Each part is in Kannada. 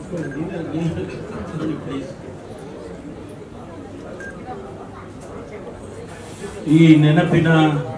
ಪ್ಲೀಸ್ ಈ ನೆನಪಿನ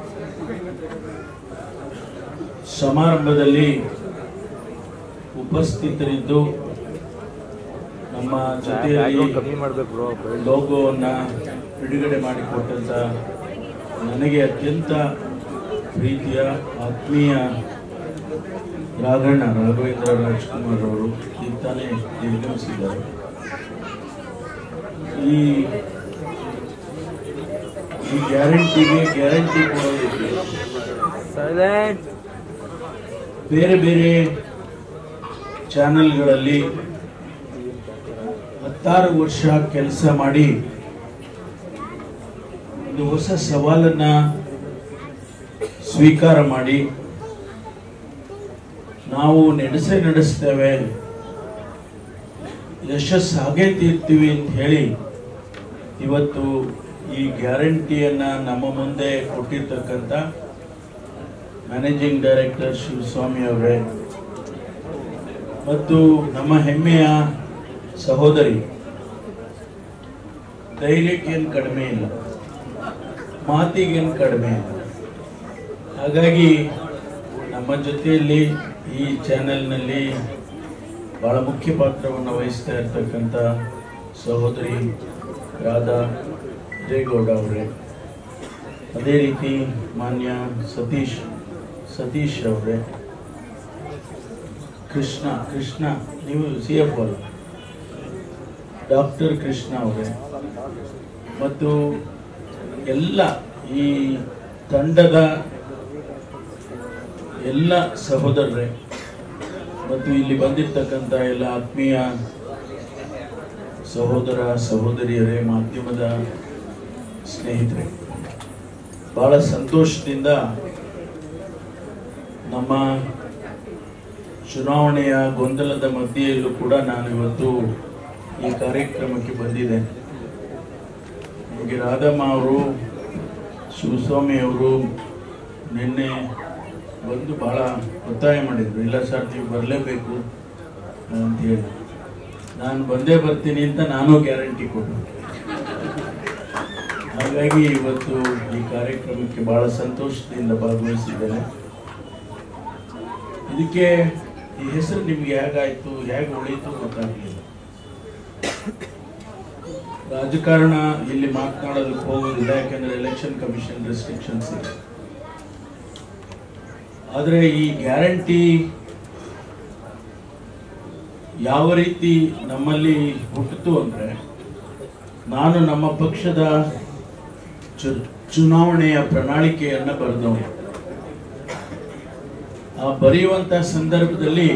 ಸಮಾರಂಭದಲ್ಲಿ ಉಪಸ್ಥಿತರಿದ್ದು ನಮ್ಮ ಜೊತೆಯಲ್ಲಿ ಕಮ್ಮಿ ಮಾಡ್ಬೇಕು ಬ್ರೋ ಲೋಗೋವನ್ನ ಬಿಡುಗಡೆ ಮಾಡಿಕೊಟ್ಟಂತ ನನಗೆ ಅತ್ಯಂತ ಪ್ರೀತಿಯ ಆತ್ಮೀಯ ರಾಘಣ್ಣ ರಾಘವೇಂದ್ರ ರಾಜ್ಕುಮಾರ್ ಅವರು ಈಗ ತಾನೇ ನಿರ್ಗಮಿಸಿದ್ದಾರೆ ಈ ಈ ಗ್ಯಾರಂಟಿಗೆ ಗ್ಯಾರಂಟಿ ಕೊಡೋದಕ್ಕೆ ಸೈಲೆಂಟ್ ಬೇರೆ ಬೇರೆ ಚಾನೆಲ್ಗಳಲ್ಲಿ ಹತ್ತಾರು ವರ್ಷ ಕೆಲಸ ಮಾಡಿ ಒಂದು ಹೊಸ ಸವಾಲನ್ನ ಸ್ವೀಕಾರ ಮಾಡಿ ನಾವು ನಡೆಸೇ ನಡೆಸ್ತೇವೆ ಯಶಸ್ಸು ಹಾಗೇ ತೀರ್ತೀವಿ ಅಂತ ಹೇಳಿ ಇವತ್ತು ಈ ಗ್ಯಾರಂಟಿಯನ್ನ ನಮ್ಮ ಮುಂದೆ ಕೊಟ್ಟಿರ್ತಕ್ಕಂಥ ಮ್ಯಾನೇಜಿಂಗ್ ಡೈರೆಕ್ಟರ್ ಶಿವಸ್ವಾಮಿ ಅವರೇ ಮತ್ತು ನಮ್ಮ ಹೆಮ್ಮೆಯ ಸಹೋದರಿ ಧೈರ್ಯಕ್ಕೇನು ಕಡಿಮೆ ಇಲ್ಲ ಮಾತಿಗೇನು ಕಡಿಮೆ ಇಲ್ಲ ಹಾಗಾಗಿ ನಮ್ಮ ಜೊತೆಯಲ್ಲಿ ಈ ಚಾನೆಲ್ನಲ್ಲಿ ಬಹಳ ಮುಖ್ಯ ಪಾತ್ರವನ್ನು ವಹಿಸ್ತಾ ಇರ್ತಕ್ಕಂಥ ಸಹೋದರಿ ರಾಧಾ ಜಯಗೌಡ ಅವರೇ ಅದೇ ರೀತಿ ಮಾನ್ಯ ಸತೀಶ್ ಸತೀಶ್ ಅವರೇ ಕೃಷ್ಣ ಕೃಷ್ಣ ನೀವು ಸಿ ಎಫ್ ಅಲ್ಲ ಡಾಕ್ಟರ್ ಕೃಷ್ಣ ಅವರೇ ಮತ್ತು ಎಲ್ಲ ಈ ತಂಡದ ಎಲ್ಲ ಸಹೋದರರೇ ಮತ್ತು ಇಲ್ಲಿ ಬಂದಿರ್ತಕ್ಕಂಥ ಎಲ್ಲ ಆತ್ಮೀಯ ಸಹೋದರ ಸಹೋದರಿಯರೇ ಮಾಧ್ಯಮದ ಸ್ನೇಹಿತರೆ ಬಹಳ ಸಂತೋಷದಿಂದ ನಮ್ಮ ಚುನಾವಣೆಯ ಗೊಂದಲದ ಮಧ್ಯೆಯಲ್ಲೂ ಕೂಡ ನಾನು ಇವತ್ತು ಈ ಕಾರ್ಯಕ್ರಮಕ್ಕೆ ಬಂದಿದ್ದೇನೆ ನಮಗೆ ರಾಧಮ್ಮ ಅವರು ಶಿವಸ್ವಾಮಿ ಅವರು ನಿನ್ನೆ ಬಂದು ಬಹಳ ಒತ್ತಾಯ ಮಾಡಿದ್ರು ಇಲ್ಲ ಸರ್ ನೀವು ಬರಲೇಬೇಕು ಅಂತ ಹೇಳಿ ನಾನು ಬಂದೇ ಬರ್ತೀನಿ ಅಂತ ನಾನು ಗ್ಯಾರಂಟಿ ಕೊಟ್ಟೆ ಹಾಗಾಗಿ ಇವತ್ತು ಈ ಕಾರ್ಯಕ್ರಮಕ್ಕೆ ಬಹಳ ಸಂತೋಷದಿಂದ ಭಾಗವಹಿಸಿದ್ದೇನೆ ಇದಕ್ಕೆ ಈ ಹೆಸರು ನಿಮ್ಗೆ ಹೇಗಾಯ್ತು ಹೇಗೆ ಉಳಿಯಿತು ಗೊತ್ತಾಗಲಿಲ್ಲ ರಾಜಕಾರಣ ಇಲ್ಲಿ ಮಾತನಾಡೋದಕ್ಕೆ ಹೋಗೋದಿಲ್ಲ ಯಾಕಂದ್ರೆ ಎಲೆಕ್ಷನ್ ಕಮಿಷನ್ ರೆಸ್ಟ್ರಿಕ್ಷನ್ಸ್ ಇದೆ ಆದರೆ ಈ ಗ್ಯಾರಂಟಿ ಯಾವ ರೀತಿ ನಮ್ಮಲ್ಲಿ ಹುಟ್ಟಿತು ಅಂದ್ರೆ ನಾನು ನಮ್ಮ ಪಕ್ಷದ ಚು- ಚುನಾವಣೆಯ ಪ್ರಣಾಳಿಕೆಯನ್ನ ಬರೆದವನು ಆ ಬರೆಯುವಂತ ಸಂದರ್ಭದಲ್ಲಿ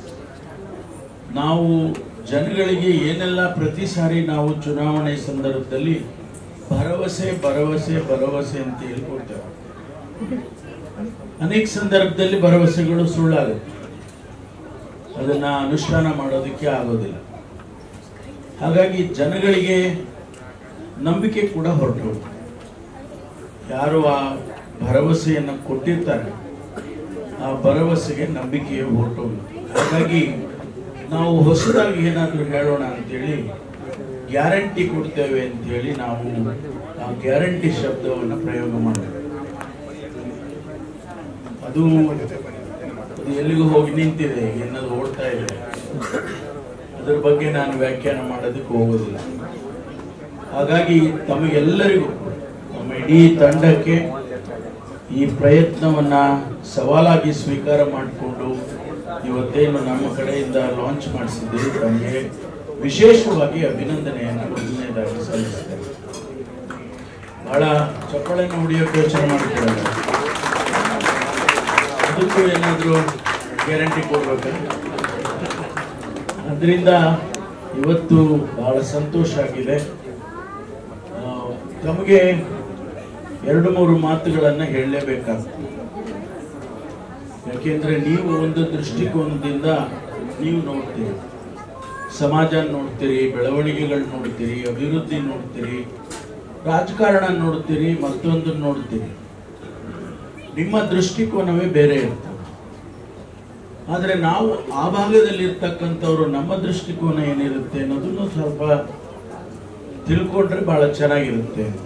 ನಾವು ಜನಗಳಿಗೆ ಏನೆಲ್ಲ ಪ್ರತಿ ಸಾರಿ ನಾವು ಚುನಾವಣೆ ಸಂದರ್ಭದಲ್ಲಿ ಭರವಸೆ ಭರವಸೆ ಭರವಸೆ ಅಂತ ಹೇಳ್ಕೊಡ್ತೇವೆ ಅನೇಕ ಸಂದರ್ಭದಲ್ಲಿ ಭರವಸೆಗಳು ಸುಳ್ಳಾಗುತ್ತೆ ಅದನ್ನ ಅನುಷ್ಠಾನ ಮಾಡೋದಕ್ಕೆ ಆಗೋದಿಲ್ಲ ಹಾಗಾಗಿ ಜನಗಳಿಗೆ ನಂಬಿಕೆ ಕೂಡ ಹೊರಟು ಯಾರು ಆ ಭರವಸೆಯನ್ನು ಕೊಟ್ಟಿರ್ತಾರೆ ಆ ಭರವಸೆಗೆ ನಂಬಿಕೆಯು ಹೊರಟೋಗುತ್ತೆ ಹಾಗಾಗಿ ನಾವು ಹೊಸದಾಗಿ ಏನಾದರೂ ಹೇಳೋಣ ಅಂತೇಳಿ ಗ್ಯಾರಂಟಿ ಕೊಡ್ತೇವೆ ಅಂತೇಳಿ ನಾವು ಆ ಗ್ಯಾರಂಟಿ ಶಬ್ದವನ್ನು ಪ್ರಯೋಗ ಮಾಡಬೇಕು ಅದು ಅದು ಎಲ್ಲಿಗೂ ಹೋಗಿ ನಿಂತಿದೆ ಎನ್ನದು ಓಡ್ತಾ ಇದೆ ಅದರ ಬಗ್ಗೆ ನಾನು ವ್ಯಾಖ್ಯಾನ ಮಾಡೋದಕ್ಕೆ ಹೋಗೋದಿಲ್ಲ ಹಾಗಾಗಿ ತಮಗೆಲ್ಲರಿಗೂ ನಮ್ಮ ಇಡೀ ತಂಡಕ್ಕೆ ಈ ಪ್ರಯತ್ನವನ್ನ ಸವಾಲಾಗಿ ಸ್ವೀಕಾರ ಮಾಡಿಕೊಂಡು ಇವತ್ತೇನು ನಮ್ಮ ಕಡೆಯಿಂದ ಲಾಂಚ್ ಮಾಡಿಸಿದ್ದೀರಿ ತಮಗೆ ವಿಶೇಷವಾಗಿ ಅಭಿನಂದನೆಯನ್ನು ಮೊದಲನೇದಾಗಿ ಸಲ್ಲಿಸ್ತೇನೆ ಬಹಳ ಚಪ್ಪಾಳೆನ ಹೊಡಿಯೋಕೆ ಯೋಚನೆ ಮಾಡ್ತಿದ್ದಾರೆ ಅದಕ್ಕೂ ಏನಾದರೂ ಗ್ಯಾರಂಟಿ ಕೊಡ್ಬೇಕು ಅದರಿಂದ ಇವತ್ತು ಬಹಳ ಸಂತೋಷ ಆಗಿದೆ ಆ, ತಮಗೆ ಎರಡು ಮೂರು ಮಾತುಗಳನ್ನು ಹೇಳಲೇಬೇಕಾಗ್ತದೆ ಯಾಕೆಂದ್ರೆ ನೀವು ಒಂದು ದೃಷ್ಟಿಕೋನದಿಂದ ನೀವು ನೋಡ್ತೀರಿ ಸಮಾಜ ನೋಡ್ತೀರಿ ಬೆಳವಣಿಗೆಗಳು ನೋಡ್ತೀರಿ ಅಭಿವೃದ್ಧಿ ನೋಡ್ತೀರಿ ರಾಜಕಾರಣ ನೋಡ್ತೀರಿ ಮತ್ತೊಂದು ನೋಡ್ತೀರಿ ನಿಮ್ಮ ದೃಷ್ಟಿಕೋನವೇ ಬೇರೆ ಇರ್ತದೆ ಆದರೆ ನಾವು ಆ ಭಾಗದಲ್ಲಿ ಇರ್ತಕ್ಕಂಥವ್ರು ನಮ್ಮ ದೃಷ್ಟಿಕೋನ ಏನಿರುತ್ತೆ ಅನ್ನೋದನ್ನು ಸ್ವಲ್ಪ ತಿಳ್ಕೊಂಡ್ರೆ ಬಹಳ ಚೆನ್ನಾಗಿರುತ್ತೆ ಅಂತ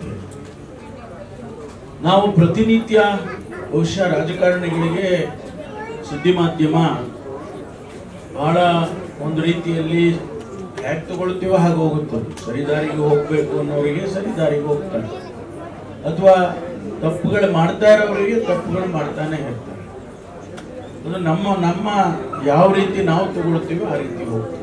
ನಾವು ಪ್ರತಿನಿತ್ಯ ಬಹುಶಃ ರಾಜಕಾರಣಿಗಳಿಗೆ ಸುದ್ದಿ ಮಾಧ್ಯಮ ಬಹಳ ಒಂದು ರೀತಿಯಲ್ಲಿ ಹ್ಯಾಕ್ ತಗೊಳ್ತೀವೋ ಹಾಗೆ ಹೋಗುತ್ತದೆ ಸರಿದಾರಿಗೆ ಹೋಗ್ಬೇಕು ಅನ್ನೋರಿಗೆ ಸರಿದಾರಿಗೆ ಹೋಗ್ತಾರೆ ಅಥವಾ ತಪ್ಪುಗಳು ಮಾಡ್ತಾ ಇರೋರಿಗೆ ತಪ್ಪುಗಳು ಮಾಡ್ತಾನೆ ಇರ್ತಾರೆ ಅದು ನಮ್ಮ ನಮ್ಮ ಯಾವ ರೀತಿ ನಾವು ತಗೊಳ್ತೀವೋ ಆ ರೀತಿ ಹೋಗ್ತೀವಿ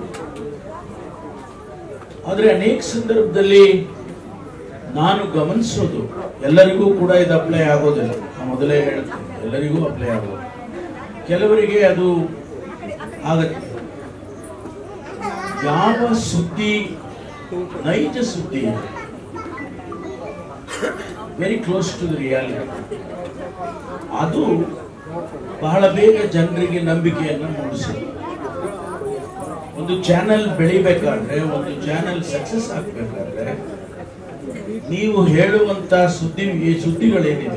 ಆದರೆ ಅನೇಕ ಸಂದರ್ಭದಲ್ಲಿ ನಾನು ಗಮನಿಸೋದು ಎಲ್ಲರಿಗೂ ಕೂಡ ಇದು ಅಪ್ಲೈ ಆಗೋದಿಲ್ಲ ನಾನು ಮೊದಲೇ ಹೇಳ್ತೀನಿ ಎಲ್ಲರಿಗೂ ಅಪ್ಲೈ ಆಗೋದು ಕೆಲವರಿಗೆ ಅದು ಆಗತ್ತೆ ಯಾವ ಸುದ್ದಿ ನೈಜ ಸುದ್ದಿ very close to the reality ಅದು ಬಹಳ ಬೇಗ ಜನರಿಗೆ ನಂಬಿಕೆಯನ್ನು ಮೂಡಿಸುತ್ತೆ ಒಂದು ಚಾನೆಲ್ ಬೆಳಿಬೇಕಾದ್ರೆ ಒಂದು ಚಾನೆಲ್ ಸಕ್ಸಸ್ ಆಗ್ಬೇಕಾದ್ರೆ ನೀವು ಹೇಳುವಂತ ಸುದ್ದಿ ಈ ಸುದ್ದಿಗಳೇನಿದೆ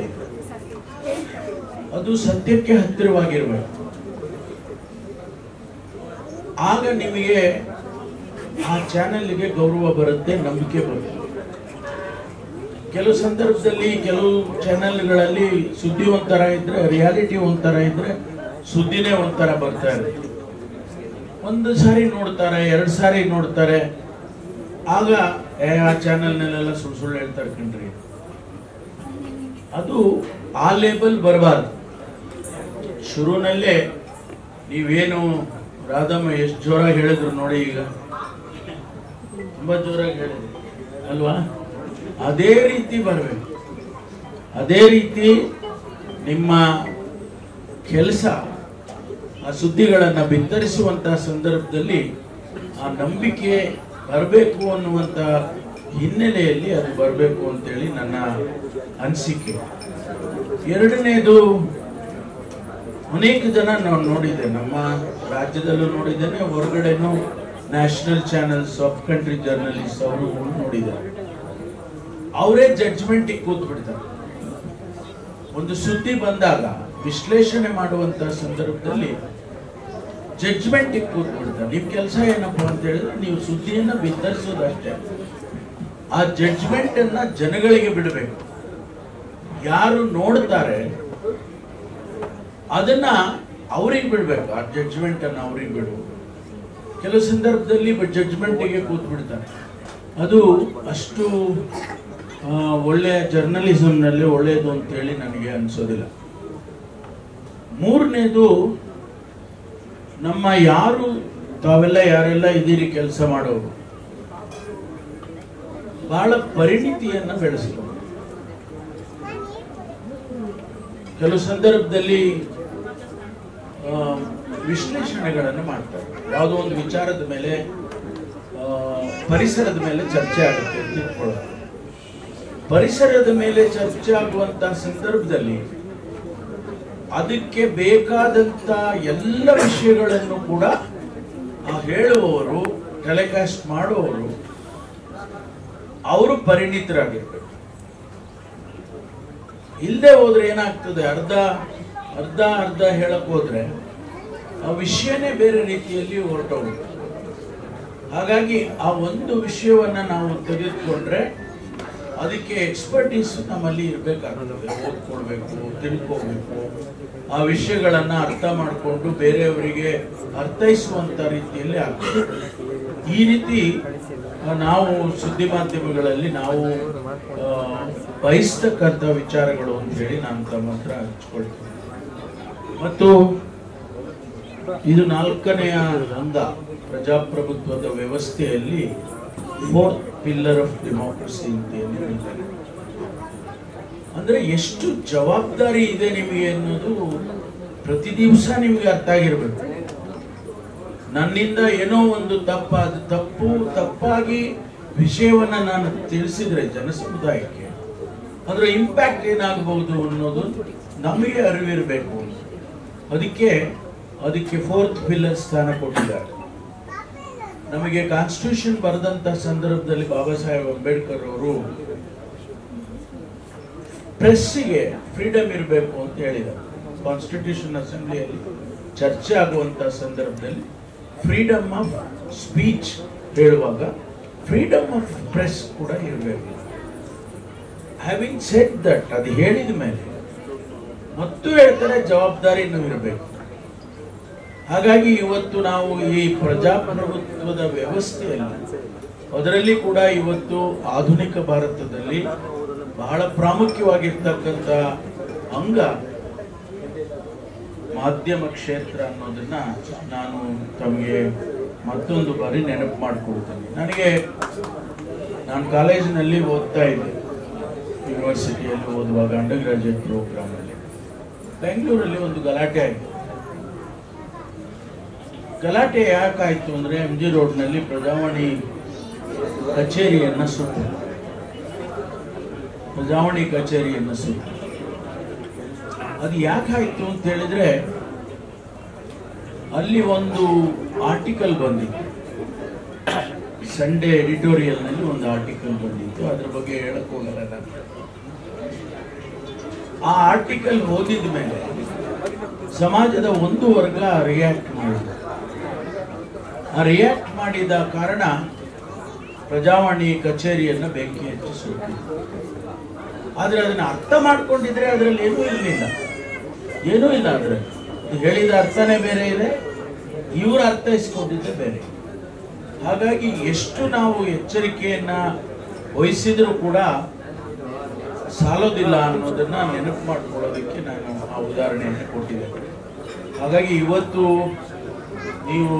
ಅದು ಸತ್ಯಕ್ಕೆ ಹತ್ತಿರವಾಗಿರ್ಬೇಕು ಆಗ ನಿಮಗೆ ಆ ಚಾನೆಲ್ಗೆ ಗೌರವ ಬರುತ್ತೆ ನಂಬಿಕೆ ಬರುತ್ತೆ ಕೆಲವು ಸಂದರ್ಭದಲ್ಲಿ ಕೆಲವು ಚಾನೆಲ್ಗಳಲ್ಲಿ ಸುದ್ದಿ ಒಂಥರ ಇದ್ರೆ ರಿಯಾಲಿಟಿ ಒಂಥರ ಇದ್ರೆ ಸುದ್ದಿನೇ ಒಂಥರ ಬರ್ತಾ ಇರುತ್ತೆ ಒಂದು ಸಾರಿ ನೋಡ್ತಾರೆ ಎರಡು ಸಾರಿ ನೋಡ್ತಾರೆ ಆಗ ಏ, ಆ ಚಾನೆಲ್ನಲ್ಲೆಲ್ಲ ಸುಳ್ಳು ಸುಳ್ಳು ಹೇಳ್ತಾರೆ ಕಣ್ರಿ ಅದು ಆ ಲೇಬಲ್ ಬರಬಾರ್ದು ಶುರುನಲ್ಲೇ ನೀವೇನು ರಾಧಮ್ಮ ಎಷ್ಟು ಜೋರಾಗಿ ಹೇಳಿದ್ರು ನೋಡಿ ಈಗ ತುಂಬಾ ಜೋರಾಗಿ ಹೇಳಿದ್ರು ಅಲ್ವಾ ಅದೇ ರೀತಿ ಬರಬೇಕು ಅದೇ ರೀತಿ ನಿಮ್ಮ ಕೆಲಸ ಆ ಸುದ್ದಿಗಳನ್ನು ಬಿತ್ತರಿಸುವಂತಹ ಸಂದರ್ಭದಲ್ಲಿ ಆ ನಂಬಿಕೆ ಬರಬೇಕು ಅನ್ನುವಂಥ ಹಿನ್ನೆಲೆಯಲ್ಲಿ ಅದು ಬರಬೇಕು ಅಂತೇಳಿ ನನ್ನ ಅನಿಸಿಕೆ ಎರಡನೇದು ಅನೇಕ ಜನ ನಾವು ನೋಡಿದೆ ನಮ್ಮ ರಾಜ್ಯದಲ್ಲೂ ನೋಡಿದ್ದೇನೆ ಹೊರಗಡೆನೂ national channels of country journalist ಅವರು ನೋಡಿದ್ದಾರೆ ಅವರೇ ಜಡ್ಜ್ಮೆಂಟಿಗೆ ಕೂತ್ ಬಿಡ್ತಾರೆ ಒಂದು ಸುದ್ದಿ ಬಂದಾಗ ವಿಶ್ಲೇಷಣೆ ಮಾಡುವಂತ ಸಂದರ್ಭದಲ್ಲಿ ಜಡ್ಜ್ಮೆಂಟಿಗೆ ಕೂತ್ ಬಿಡ್ತಾರೆ ನಿಮ್ ಕೆಲಸ ಏನಪ್ಪಾ ಅಂತ ಹೇಳಿದ್ರೆ ನೀವು ಸುದ್ದಿಯನ್ನ ಬಿತ್ತರಿಸೋದಷ್ಟೇ ಆ ಜಡ್ಜ್ಮೆಂಟ್ ಅನ್ನ ಜನಗಳಿಗೆ ಬಿಡಬೇಕು ಯಾರು ನೋಡ್ತಾರೆ ಅದನ್ನ ಅವ್ರಿಗೆ ಬಿಡ್ಬೇಕು ಆ ಜಡ್ಜ್ಮೆಂಟ್ ಅನ್ನ ಅವ್ರಿಗೆ ಬಿಡು ಕೆಲವು ಸಂದರ್ಭದಲ್ಲಿ ಜಡ್ಜ್ಮೆಂಟಿಗೆ ಕೂತ್ ಬಿಡ್ತಾರೆ ಅದು ಅಷ್ಟು ಆ, ಒಳ್ಳೆಯ ಜರ್ನಲಿಸಂನಲ್ಲಿ ಒಳ್ಳೆಯದು ಅಂತೇಳಿ ನನಗೆ ಅನಿಸೋದಿಲ್ಲ ಮೂರನೇದು ನಮ್ಮ ಯಾರು ತಾವೆಲ್ಲ ಯಾರೆಲ್ಲ ಇದೀರಿ ಕೆಲಸ ಮಾಡೋರು ಬಹಳ ಪರಿಣಿತಿಯನ್ನ ಬೆಳೆಸಿದ್ರು ಕೆಲವು ಸಂದರ್ಭದಲ್ಲಿ ಆ, ವಿಶ್ಲೇಷಣೆಗಳನ್ನು ಮಾಡ್ತಾರೆ ಯಾವುದೋ ಒಂದು ವಿಚಾರದ ಮೇಲೆ ಆ, ಪರಿಸರದ ಮೇಲೆ ಚರ್ಚೆ ಆಗುತ್ತೆ ಅಂತ ಇಟ್ಕೊಳ್ಳೋದು ಪರಿಸರದ ಮೇಲೆ ಚರ್ಚೆ ಆಗುವಂತ ಸಂದರ್ಭದಲ್ಲಿ ಅದಕ್ಕೆ ಬೇಕಾದಂತ ಎಲ್ಲ ವಿಷಯಗಳನ್ನು ಕೂಡ ಆ ಹೇಳುವವರು ಟೆಲಿಕಾಸ್ಟ್ ಮಾಡುವವರು ಅವರು ಪರಿಣಿತರಾಗಿರ್ಬೇಕು ಇಲ್ಲದೆ ಹೋದ್ರೆ ಏನಾಗ್ತದೆ ಅರ್ಧ ಅರ್ಧ ಅರ್ಧ ಹೇಳಕ್ ಹೋದ್ರೆ ಆ ವಿಷಯನೇ ಬೇರೆ ರೀತಿಯಲ್ಲಿ ಹೊರಟೋಗುತ್ತೆ ಹಾಗಾಗಿ ಆ ಒಂದು ವಿಷಯವನ್ನ ನಾವು ತೆಗೆದುಕೊಂಡ್ರೆ ಅದಕ್ಕೆ ಎಕ್ಸ್ಪರ್ಟೀಸ್ ನಮ್ಮಲ್ಲಿ ಇರಬೇಕಾಗ್ತದೆ ಓದ್ಕೊಳ್ಬೇಕು ತಿಳ್ಕೋಬೇಕು ಆ ವಿಷಯಗಳನ್ನ ಅರ್ಥ ಮಾಡಿಕೊಂಡು ಬೇರೆಯವರಿಗೆ ಅರ್ಥೈಸುವಂತ ರೀತಿಯಲ್ಲಿ ಆಗ್ತದೆ ಈ ರೀತಿ ಆ, ನಾವು ಸುದ್ದಿ ಮಾಧ್ಯಮಗಳಲ್ಲಿ ನಾವು ಆ, ಬಯಸ್ತಕ್ಕಂಥ ವಿಚಾರಗಳು ಅಂತ ಹೇಳಿ ನಾನು ತಮ್ಮ ಹತ್ರ ಹಂಚ್ಕೊಳ್ತೀನಿ ಮತ್ತು ಇದು ನಾಲ್ಕನೆಯ ಹಂತ ಪ್ರಜಾಪ್ರಭುತ್ವದ ವ್ಯವಸ್ಥೆಯಲ್ಲಿ ಫೋರ್ತ್ ಪಿಲ್ಲರ್ ಆಫ್ ಡೆಮೋಕ್ರಸಿ ಅಂತ ಏನು ಹೇಳ್ತಾರೆ ಅಂದ್ರೆ ಎಷ್ಟು ಜವಾಬ್ದಾರಿ ಇದೆ ನಿಮಗೆ ಅನ್ನೋದು ಪ್ರತಿ ದಿವಸ ನಿಮಗೆ ಅರ್ಥ ಆಗಿರ್ಬೇಕು ನನ್ನಿಂದ ಏನೋ ಒಂದು ತಪ್ಪ ಅದು ತಪ್ಪು ತಪ್ಪಾಗಿ ವಿಷಯವನ್ನ ನಾನು ತಿಳಿಸಿದ್ರೆ ಜನ ಸಮುದಾಯಕ್ಕೆ ಅದರ ಇಂಪ್ಯಾಕ್ಟ್ ಏನಾಗಬಹುದು ಅನ್ನೋದು ನಮಗೆ ಅರಿವಿರಬೇಕು ಅದಕ್ಕೆ ಅದಕ್ಕೆ ಫೋರ್ತ್ ಪಿಲ್ಲರ್ ಸ್ಥಾನ ಕೊಟ್ಟಿದ್ದಾರೆ ನಮಗೆ ಕಾನ್ಸ್ಟಿಟ್ಯೂಷನ್ ಬರೆದಂತ ಸಂದರ್ಭದಲ್ಲಿ ಬಾಬಾ ಸಾಹೇಬ್ ಅಂಬೇಡ್ಕರ್ ಅವರು ಪ್ರೆಸ್ಸಿಗೆ ಫ್ರೀಡಮ್ ಇರಬೇಕು ಅಂತ ಹೇಳಿದ್ದಾರೆ ಕಾನ್ಸ್ಟಿಟ್ಯೂಷನ್ ಅಸೆಂಬ್ಲಿಯಲ್ಲಿ ಚರ್ಚೆ ಆಗುವಂಥ ಸಂದರ್ಭದಲ್ಲಿ ಫ್ರೀಡಮ್ ಆಫ್ ಸ್ಪೀಚ್ ಹೇಳುವಾಗ ಫ್ರೀಡಮ್ ಆಫ್ ಪ್ರೆಸ್ ಕೂಡ ಇರಬೇಕು ಹ್ಯಾವಿಂಗ್ ಸೆಟ್ ದಟ್ ಅದು ಹೇಳಿದ ಮೇಲೆ ಮತ್ತು ಹೇಳ್ತಾರೆ ಜವಾಬ್ದಾರಿನೂ ಇರಬೇಕು ಹಾಗಾಗಿ ಇವತ್ತು ನಾವು ಈ ಪ್ರಜಾಪ್ರಭುತ್ವದ ವ್ಯವಸ್ಥೆಯಲ್ಲಿ ಅದರಲ್ಲಿ ಕೂಡ ಇವತ್ತು ಆಧುನಿಕ ಭಾರತದಲ್ಲಿ ಬಹಳ ಪ್ರಾಮುಖ್ಯವಾಗಿರ್ತಕ್ಕಂಥ ಅಂಗ ಮಾಧ್ಯಮ ಕ್ಷೇತ್ರ ಅನ್ನೋದನ್ನ ನಾನು ತಮಗೆ ಮತ್ತೊಂದು ಬಾರಿ ನೆನಪು ಮಾಡಿಕೊಡ್ತೇನೆ ನನಗೆ ನಾನು ಕಾಲೇಜಿನಲ್ಲಿ ಓದ್ತಾ ಇದ್ದೆ ಯೂನಿವರ್ಸಿಟಿಯಲ್ಲಿ ಓದುವಾಗ ಅಂಡರ್ ಗ್ರಾಜುಯೇಟ್ ಪ್ರೋಗ್ರಾಮಲ್ಲಿ ಬೆಂಗಳೂರಲ್ಲಿ ಒಂದು ಗಲಾಟೆ ಆಯಿತು ಗಲಾಟೆ ಯಾಕಾಯ್ತು ಅಂದ್ರೆ ಎಂ ಜಿ ರೋಡ್ನಲ್ಲಿ ಪ್ರಜಾವಾಣಿ ಕಚೇರಿಯನ್ನ ಸುಟ್ಟು ಪ್ರಜಾವಾಣಿ ಕಚೇರಿಯನ್ನ ಸುಟ್ಟು ಅದು ಯಾಕಾಯ್ತು ಅಂತ ಹೇಳಿದ್ರೆ ಅಲ್ಲಿ ಒಂದು ಆರ್ಟಿಕಲ್ ಬಂದಿತ್ತು ಸಂಡೇ ಎಡಿಟೋರಿಯಲ್ ನಲ್ಲಿ ಒಂದು ಆರ್ಟಿಕಲ್ ಬಂದಿತ್ತು ಅದ್ರ ಬಗ್ಗೆ ಹೇಳಕ್ ಹೋಗಲ್ಲ ನಾನು ಆ ಆರ್ಟಿಕಲ್ ಓದಿದ ಮೇಲೆ ಸಮಾಜದ ಒಂದು ವರ್ಗ ರಿಯಾಕ್ಟ್ ಮಾಡಿದೆ ಆ ರಿಯಾಕ್ಟ್ ಮಾಡಿದ ಕಾರಣ ಪ್ರಜಾವಾಣಿ ಕಚೇರಿಯನ್ನ ಬೆಂಕಿ ಹಚ್ಚಿ ಸುಟ್ಟಿದ್ರು ಆದ್ರೆ ಅದನ್ನ ಅರ್ಥ ಮಾಡ್ಕೊಂಡಿದ್ರೆ ಅದರಲ್ಲಿ ಏನೂ ಇರಲಿಲ್ಲ ಏನೂ ಇಲ್ಲ ಅದರಲ್ಲಿ ಹೇಳಿದ ಅರ್ಥನೇ ಬೇರೆ ಇದೆ ಇವರು ಅರ್ಥೈಸ್ಕೊಂಡಿದ್ದೆ ಬೇರೆ ಹಾಗಾಗಿ ಎಷ್ಟು ನಾವು ಎಚ್ಚರಿಕೆಯನ್ನ ವಹಿಸಿದ್ರು ಕೂಡ ಸಾಲೋದಿಲ್ಲ ಅನ್ನೋದನ್ನ ನೆನಪು ಮಾಡ್ಕೊಳ್ಳೋದಕ್ಕೆ ನಾನು ಆ ಉದಾಹರಣೆಯನ್ನು ಕೊಟ್ಟಿದ್ದೇನೆ ಹಾಗಾಗಿ ಇವತ್ತು ನೀವು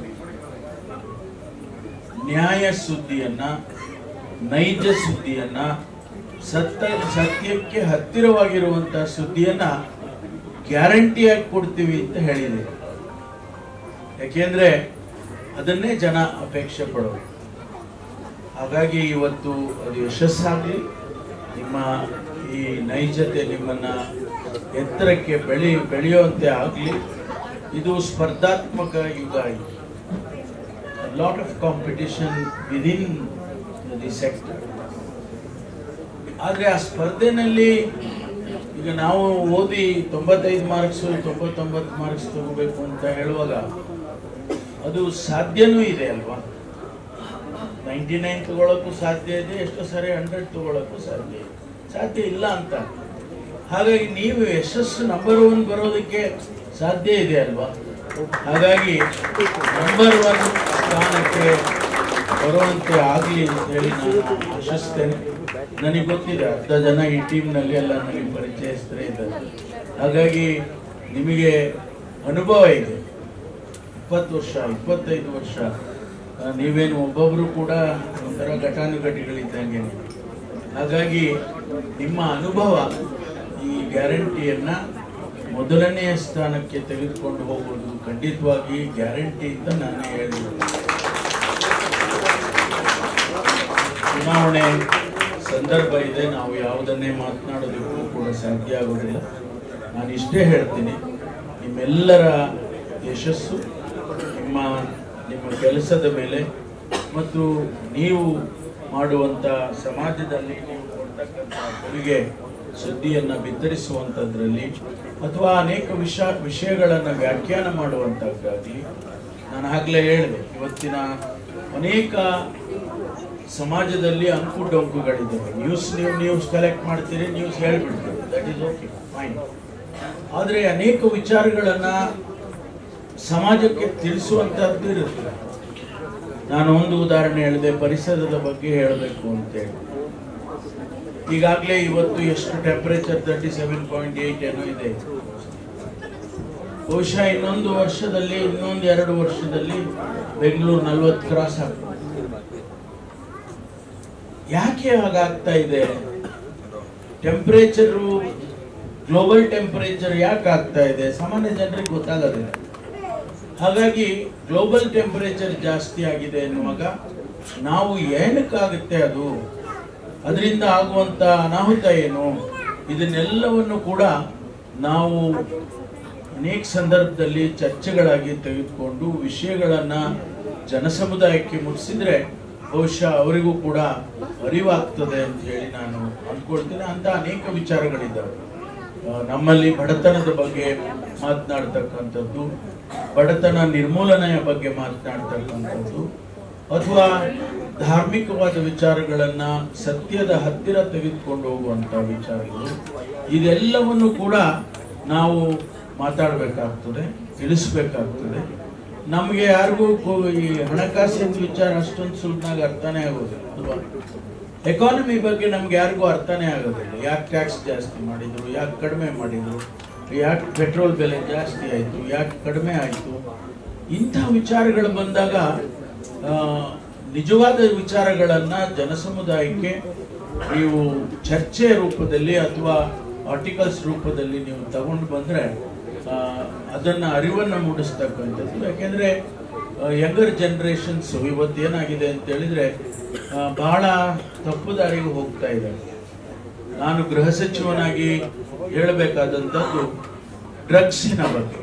ನ್ಯಾಯ ಸುದ್ದಿಯನ್ನ ನೈಜ ಸುದ್ದಿಯನ್ನ ಸತ್ಯ ಸತ್ಯಕ್ಕೆ ಹತ್ತಿರವಾಗಿರುವಂತಹ ಸುದ್ದಿಯನ್ನ ಗ್ಯಾರಂಟಿಯಾಗಿ ಕೊಡ್ತೀವಿ ಅಂತ ಹೇಳಿದೆ ಯಾಕೆಂದ್ರೆ ಅದನ್ನೇ ಜನ ಅಪೇಕ್ಷೆ ಪಡೋದು ಹಾಗಾಗಿ ಇವತ್ತು ಅದು ಯಶಸ್ಸಾಗಲಿ ನಿಮ್ಮ ಈ ನೈಜತೆ ನಿಮ್ಮನ್ನ ಎತ್ತರಕ್ಕೆ ಬೆಳಿ ಬೆಳೆಯುವಂತೆ ಆಗಲಿ ಇದು ಸ್ಪರ್ಧಾತ್ಮಕ ಯುಗ ಇದು lot of competition within the sector ಆದರೆ ಆ ಸ್ಪರ್ಧೆನಲ್ಲಿ ಈಗ ನಾವು ಓದಿ ತೊಂಬತ್ತೈದು ಮಾರ್ಕ್ಸು ತೊಂಬತ್ತೊಂಬತ್ತು ಮಾರ್ಕ್ಸ್ ತಗೋಬೇಕು ಅಂತ ಹೇಳುವಾಗ ಅದು ಸಾಧ್ಯನೂ ಇದೆ ಅಲ್ವಾ ನೈಂಟಿ ನೈನ್ ತಗೊಳ್ಳೋಕ್ಕೂ ಸಾಧ್ಯ ಇದೆ ಎಷ್ಟೋ ಸಾರಿ ಹಂಡ್ರೆಡ್ ತಗೊಳ್ಳೋಕ್ಕೂ ಸಾಧ್ಯ ಇದೆ ಸಾಧ್ಯ ಇಲ್ಲ ಅಂತ ಹಾಗಾಗಿ ನೀವು ಯಶಸ್ಸು ನಂಬರ್ ಒನ್ ಬರೋದಕ್ಕೆ ಸಾಧ್ಯ ಇದೆ ಅಲ್ವಾ ಹಾಗಾಗಿ ನಂಬರ್ ಒನ್ ಸ್ಥಾನಕ್ಕೆ ಬರುವಂತೆ ಆಗಲಿ ಅಂತ ಹೇಳಿ ನಾನು ಆಶಿಸ್ತೇನೆ ನನಗೆ ಗೊತ್ತಿದೆ ಅರ್ಧ ಜನ ಈ ಟೀಮ್ನಲ್ಲಿ ಎಲ್ಲ ನನಗೆ ಪರಿಚಯಸ್ಥರೇ ಇದ್ದಾರೆ ಹಾಗಾಗಿ ನಿಮಗೆ ಅನುಭವ ಇದೆ ಇಪ್ಪತ್ತು ವರ್ಷ ಇಪ್ಪತ್ತೈದು ವರ್ಷ ಆ, ನೀವೇನು ಒಬ್ಬೊಬ್ರು ಕೂಡ ಒಂಥರ ಘಟಾನುಘಟಿಗಳಿದ್ದಂಗೆ ಹಾಗಾಗಿ ನಿಮ್ಮ ಅನುಭವ ಈ ಗ್ಯಾರಂಟಿಯನ್ನ ಮೊದಲನೆಯ ಸ್ಥಾನಕ್ಕೆ ತೆಗೆದುಕೊಂಡು ಹೋಗುವುದು ಖಂಡಿತವಾಗಿ ಗ್ಯಾರಂಟಿ ಅಂತ ನಾನೇ ಹೇಳಿದೆ ಚುನಾವಣೆ ಸಂದರ್ಭ ಇದೆ ನಾವು ಯಾವುದನ್ನೇ ಮಾತನಾಡೋದಕ್ಕೂ ಕೂಡ ಸಾಧ್ಯ ಆಗೋದಿಲ್ಲ ನಾನು ಇಷ್ಟೇ ಹೇಳ್ತೀನಿ ನಿಮ್ಮೆಲ್ಲರ ಯಶಸ್ಸು ನಿಮ್ಮ ನಿಮ್ಮ ಕೆಲಸದ ಮೇಲೆ ಮತ್ತು ನೀವು ಮಾಡುವಂಥ ಸಮಾಜದಲ್ಲಿ ನೀವು ಕೊಡ್ತಕ್ಕಂಥ ಕೊಡುಗೆ ಸುದ್ದಿಯನ್ನು ಬಿತ್ತರಿಸುವಂಥದ್ರಲ್ಲಿ ಅಥವಾ ಅನೇಕ ವಿಷ ವಿಷಯಗಳನ್ನು ವ್ಯಾಖ್ಯಾನ ಮಾಡುವಂಥದ್ದಾಗಲಿ ನಾನು ಆಗಲೇ ಹೇಳಿದೆ ಇವತ್ತಿನ ಅನೇಕ ಸಮಾಜದಲ್ಲಿ ಅಂಕು ಡೊಂಕುಗಳಿದ್ದಾವೆ ನ್ಯೂಸ್ ನೀವು ನ್ಯೂಸ್ ಕಲೆಕ್ಟ್ ಮಾಡ್ತೀರಿ ನ್ಯೂಸ್ ಹೇಳ್ಬಿಡ್ತೀರಿ ದಟ್ ಈಸ್ ಓಕೆ ಫೈನ್ ಆದರೆ ಅನೇಕ ವಿಚಾರಗಳನ್ನ ಸಮಾಜಕ್ಕೆ ತಿಳಿಸುವಂತಹದ್ದು ಇರುತ್ತೆ ನಾನು ಒಂದು ಉದಾಹರಣೆ ಹೇಳಿದೆ ಪರಿಸರದ ಬಗ್ಗೆ ಹೇಳಬೇಕು ಅಂತೇಳಿ ಈಗಾಗಲೇ ಇವತ್ತು ಎಷ್ಟು temperature thirty seven point eight ಏನೋ ಇದೆ ಬಹುಶಃ ಇನ್ನೊಂದು ವರ್ಷದಲ್ಲಿ ಇನ್ನೊಂದು ಎರಡು ವರ್ಷದಲ್ಲಿ ಬೆಂಗಳೂರು ನಲ್ವತ್ತು ಕ್ರಾಸ್ ಆಗ್ತದೆ ಯಾಕೆ ಹಾಗಾಗ್ತಾ ಇದೆ ಟೆಂಪರೇಚರು ಗ್ಲೋಬಲ್ ಟೆಂಪರೇಚರ್ ಯಾಕೆ ಆಗ್ತಾ ಇದೆ ಸಾಮಾನ್ಯ ಜನರಿಗೆ ಗೊತ್ತಾಗೋದಿಲ್ಲ ಹಾಗಾಗಿ ಗ್ಲೋಬಲ್ ಟೆಂಪರೇಚರ್ ಜಾಸ್ತಿ ಆಗಿದೆ ಎನ್ನುವಾಗ ನಾವು ಏನಕ್ಕಾಗುತ್ತೆ ಅದು ಅದರಿಂದ ಆಗುವಂತ ಅನಾಹುತ ಏನು ಇದನ್ನೆಲ್ಲವನ್ನು ಕೂಡ ನಾವು ಅನೇಕ ಸಂದರ್ಭದಲ್ಲಿ ಚರ್ಚೆಗಳಾಗಿ ತೆಗೆದುಕೊಂಡು ವಿಷಯಗಳನ್ನ ಜನಸಮುದಾಯಕ್ಕೆ ಮುಟ್ಟಿಸಿದ್ರೆ ಬಹುಶಃ ಅವರಿಗೂ ಕೂಡ ಅರಿವಾಗ್ತದೆ ಅಂತ ಹೇಳಿ ನಾನು ಅಂದ್ಕೊಳ್ತೀನಿ ಅಂತ ಅನೇಕ ವಿಚಾರಗಳಿದ್ದಾವೆ ಆ, ನಮ್ಮಲ್ಲಿ ಬಡತನದ ಬಗ್ಗೆ ಮಾತನಾಡ್ತಕ್ಕಂಥದ್ದು ಬಡತನ ನಿರ್ಮೂಲನೆಯ ಬಗ್ಗೆ ಮಾತನಾಡ್ತಕ್ಕಂಥದ್ದು ಅಥವಾ ಧಾರ್ಮಿಕವಾದ ವಿಚಾರಗಳನ್ನ ಸತ್ಯದ ಹತ್ತಿರ ತೆಗೆದುಕೊಂಡು ಹೋಗುವಂತ ವಿಚಾರಗಳು ಇದೆಲ್ಲವನ್ನು ಕೂಡ ನಾವು ಮಾತಾಡಬೇಕಾಗ್ತದೆ ತಿಳಿಸ್ಬೇಕಾಗ್ತದೆ ನಮಗೆ ಯಾರಿಗೂ ಕೋ- ಈ ಹಣಕಾಸಿನ ವಿಚಾರ ಅಷ್ಟೊಂದು ಸುಲಭನಾಗ ಅರ್ಥನೇ ಆಗೋದಿಲ್ಲ ಅಲ್ವಾ ಎಕಾನಮಿ ಬಗ್ಗೆ ನಮ್ಗೆ ಯಾರಿಗೂ ಅರ್ಥನೇ ಆಗೋದಿಲ್ಲ ಯಾಕೆ ಟ್ಯಾಕ್ಸ್ ಜಾಸ್ತಿ ಮಾಡಿದ್ರು ಯಾಕೆ ಕಡಿಮೆ ಮಾಡಿದ್ರು ಯಾಕೆ ಪೆಟ್ರೋಲ್ ಬೆಲೆ ಜಾಸ್ತಿ ಆಯಿತು ಯಾಕೆ ಕಡಿಮೆ ಆಯಿತು ಇಂಥ ವಿಚಾರಗಳು ಬಂದಾಗ ಆ, ನಿಜವಾದ ವಿಚಾರಗಳನ್ನ ಜನಸಮುದಾಯಕ್ಕೆ ನೀವು ಚರ್ಚೆ ರೂಪದಲ್ಲಿ ಅಥವಾ ಆರ್ಟಿಕಲ್ಸ್ ರೂಪದಲ್ಲಿ ನೀವು ತಗೊಂಡು ಬಂದ್ರೆ ಆ, ಅದನ್ನ ಅರಿವನ್ನು ಮೂಡಿಸ್ತಕ್ಕಂಥದ್ದು ಯಾಕೆಂದ್ರೆ ಯಂಗರ್ ಜನರೇಷನ್ಸ್ ಇವತ್ತು ಏನಾಗಿದೆ ಅಂತ ಹೇಳಿದ್ರೆ ಆ, ಬಹಳ ತಪ್ಪು ದಾರಿಗೆ ಹೋಗ್ತಾ ಇದ್ದಾರೆ ನಾನು ಗೃಹ ಸಚಿವನಾಗಿ ಹೇಳಬೇಕಾದಂಥದ್ದು ಡ್ರಗ್ಸಿನ ಬಗ್ಗೆ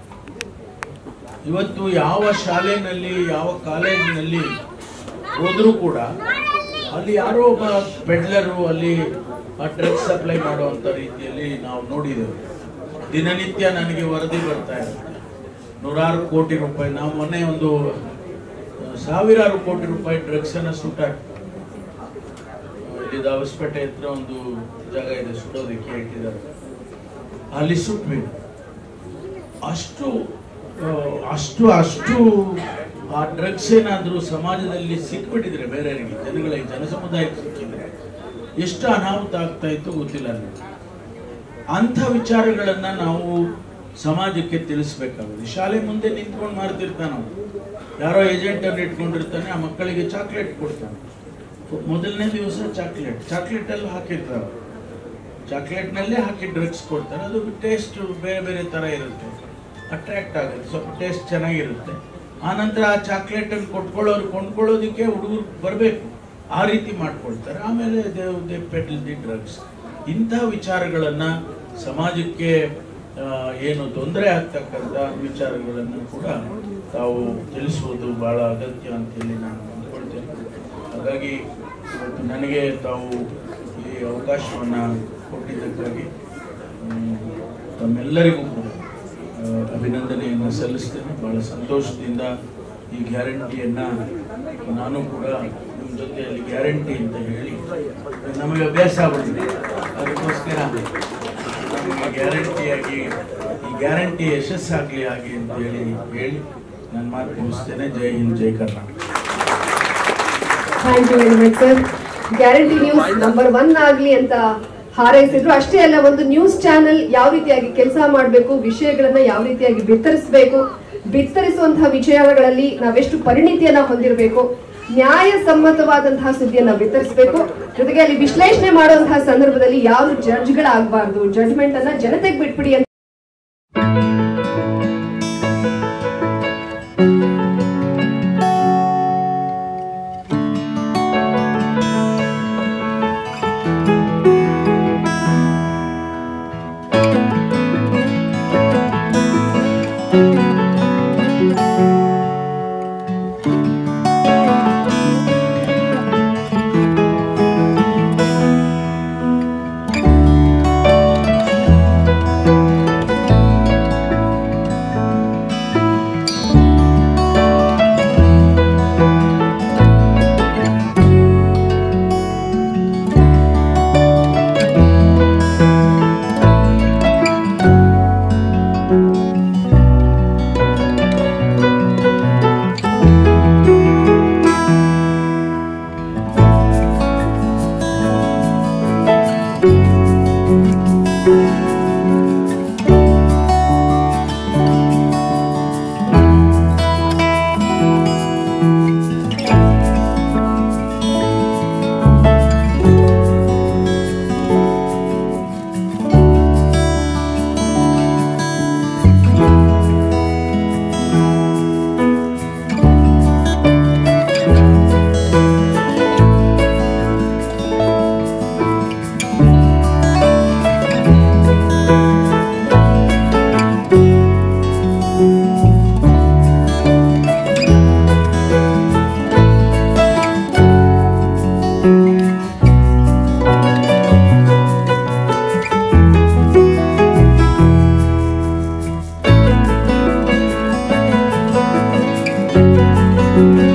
ಇವತ್ತು ಯಾವ ಶಾಲೆನಲ್ಲಿ ಯಾವ ಕಾಲೇಜಿನಲ್ಲಿ ಹೋದ್ರೂ ಕೂಡ ಅಲ್ಲಿ ಯಾರೋ ಒಬ್ಬ ಪೆಡ್ಲರು ಅಲ್ಲಿ ಡ್ರಗ್ಸ್ ಸಪ್ಲೈ ಮಾಡುವಂತ ರೀತಿಯಲ್ಲಿ ನಾವು ನೋಡಿದೆವು ದಿನನಿತ್ಯ ನನಗೆ ವರದಿ ಬರ್ತಾ ಇರುತ್ತೆ ನೂರಾರು ಕೋಟಿ ರೂಪಾಯಿ ನಾವು ಮೊನ್ನೆ ಒಂದು ಆ, ಸಾವಿರಾರು ಕೋಟಿ ರೂಪಾಯಿ ಡ್ರಗ್ಸ್ ಅನ್ನ ಸುಟ್ಟಾಕಿ ಇಲ್ಲಿ ದಾವಸ್ಪೇಟೆ ಹತ್ರ ಒಂದು ಜಾಗ ಇದೆ ಸುಡೋದಕ್ಕೆ ಇಟ್ಟಿದ್ದಾರೆ ಅಲ್ಲಿ ಸುಟ್ವಿ ಅಷ್ಟು ಆ, ಅಷ್ಟು ಅಷ್ಟು ಆ ಡ್ರಗ್ಸ್ ಏನಾದ್ರೂ ಸಮಾಜದಲ್ಲಿ ಸಿಕ್ಬಿಟ್ಟಿದ್ರೆ ಬೇರೆಯವರಿಗೆ ಜನಗಳಿಗೆ ಜನಸಮುದಾಯಕ್ಕೆ ಸಿಕ್ಕಿದ್ರೆ ಎಷ್ಟು ಅನಾಹುತ ಆಗ್ತಾ ಇತ್ತು ಗೊತ್ತಿಲ್ಲ ನನಗೆ ಅಂಥ ವಿಚಾರಗಳನ್ನ ನಾವು ಸಮಾಜಕ್ಕೆ ತಿಳಿಸ್ಬೇಕಾಗುತ್ತೆ ಶಾಲೆ ಮುಂದೆ ನಿಂತ್ಕೊಂಡು ಮಾರ್ತಿರ್ತಾನ ಅವ್ನು. ಯಾರೋ ಏಜೆಂಟ್ ಅನ್ನು ಇಟ್ಕೊಂಡಿರ್ತಾನೆ ಆ ಮಕ್ಕಳಿಗೆ ಚಾಕ್ಲೇಟ್ ಕೊಡ್ತಾನೆ ಮೊದಲನೇ ದಿವಸ ಚಾಕ್ಲೇಟ್ ಚಾಕ್ಲೇಟ್ ಅಲ್ಲಿ ಹಾಕಿರ್ತಾರೆ ಚಾಕ್ಲೇಟ್ ನಲ್ಲೇ ಹಾಕಿ ಡ್ರಗ್ಸ್ ಕೊಡ್ತಾರೆ ಅದು ಟೇಸ್ಟ್ ಬೇರೆ ಬೇರೆ ತರ ಇರುತ್ತೆ ಅಟ್ರಾಕ್ಟ್ ಆಗುತ್ತೆ ಸ್ವಲ್ಪ ಟೇಸ್ಟ್ ಚೆನ್ನಾಗಿರುತ್ತೆ ಆನಂತರ ಆ ಚಾಕ್ಲೇಟ್ ಅನ್ನು ಕೊಟ್ಕೊಳ್ಳೋರು ಕೊಂಡ್ಕೊಳ್ಳೋದಕ್ಕೆ ಹುಡುಗರು ಬರಬೇಕು ಆ ರೀತಿ ಮಾಡ್ಕೊಳ್ತಾರೆ ಆಮೇಲೆ they've they peddle the drugs ಇಂಥ ವಿಚಾರಗಳನ್ನ ಸಮಾಜಕ್ಕೆ ಆ, ಏನು ತೊಂದರೆ ಆಗ್ತಕ್ಕಂಥ ವಿಚಾರಗಳನ್ನು ಕೂಡ ತಾವು ತಿಳಿಸುವುದು ಬಹಳ ಅಗತ್ಯ ಅಂತೇಳಿ ನಾನು ಅಂದ್ಕೊಳ್ತೇನೆ ಹಾಗಾಗಿ ಇವತ್ತು ನನಗೆ ತಾವು ಈ ಅವಕಾಶವನ್ನು ಕೊಟ್ಟಿದ್ದಕ್ಕಾಗಿ ಹ್ಮ್, ತಮ್ಮೆಲ್ಲರಿಗೂ ಕೂಡ ಆ, ಅಭಿನಂದನೆಯನ್ನು ಸಲ್ಲಿಸ್ತೇನೆ ಬಹಳ ಸಂತೋಷದಿಂದ ಈ ಗ್ಯಾರಂಟಿಯನ್ನ ನಾನು ಕೂಡ ನಿಮ್ಮ ಜೊತೆಯಲ್ಲಿ ಗ್ಯಾರಂಟಿ ಅಂತ ಹೇಳಿ ನಮಗೆ ಅಭ್ಯಾಸ ಆಗ್ಬಿಟ್ಟಿದೆ ಅದಕ್ಕೋಸ್ಕರ ನಮಗೆ ಗ್ಯಾರಂಟಿಯಾಗಿ ಈ ಗ್ಯಾರಂಟಿ ಯಶಸ್ಸಾಗಲಿ ಹಾಗೆ ಅಂತ ಹೇಳಿ ಹೇಳಿ ನನ್ನ ಮಾತು ಮುಗಿಸ್ತೇನೆ ಜೈ ಹಿಂದ್ ಜೈ Karnataka thank you very much sir guarantee news number one ಆಗ್ಲಿ ಅಂತ ಹಾರೈಸಿದ್ರು ಅಷ್ಟೇ ಅಲ್ಲ ಒಂದು ನ್ಯೂಸ್ ಚಾನೆಲ್ ಯಾವ ರೀತಿಯಾಗಿ ಕೆಲಸ ಮಾಡಬೇಕು ವಿಷಯಗಳನ್ನ ಯಾವ ರೀತಿಯಾಗಿ ಬಿತ್ತರಿಸಬೇಕು ಬಿತ್ತರಿಸುವಂತಹ ವಿಷಯಗಳಲ್ಲಿ ನಾವೆಷ್ಟು ಪರಿಣಿತಿಯನ್ನ ಹೊಂದಿರಬೇಕು ನ್ಯಾಯಸಮ್ಮತವಾದಂತಹ ಸುದ್ದಿಯನ್ನ ಬಿತ್ತರಿಸಬೇಕು ಜೊತೆಗೆ ಅಲ್ಲಿ ವಿಶ್ಲೇಷಣೆ ಮಾಡುವಂತಹ ಸಂದರ್ಭದಲ್ಲಿ ಯಾರು ಜಡ್ಜ್ಗಳಾಗಬಾರ್ದು ಜಡ್ಜ್ಮೆಂಟ್ ಅನ್ನ ಜನತೆಗೆ ಬಿಟ್ಬಿಡಿ ಅಂತ Thank you.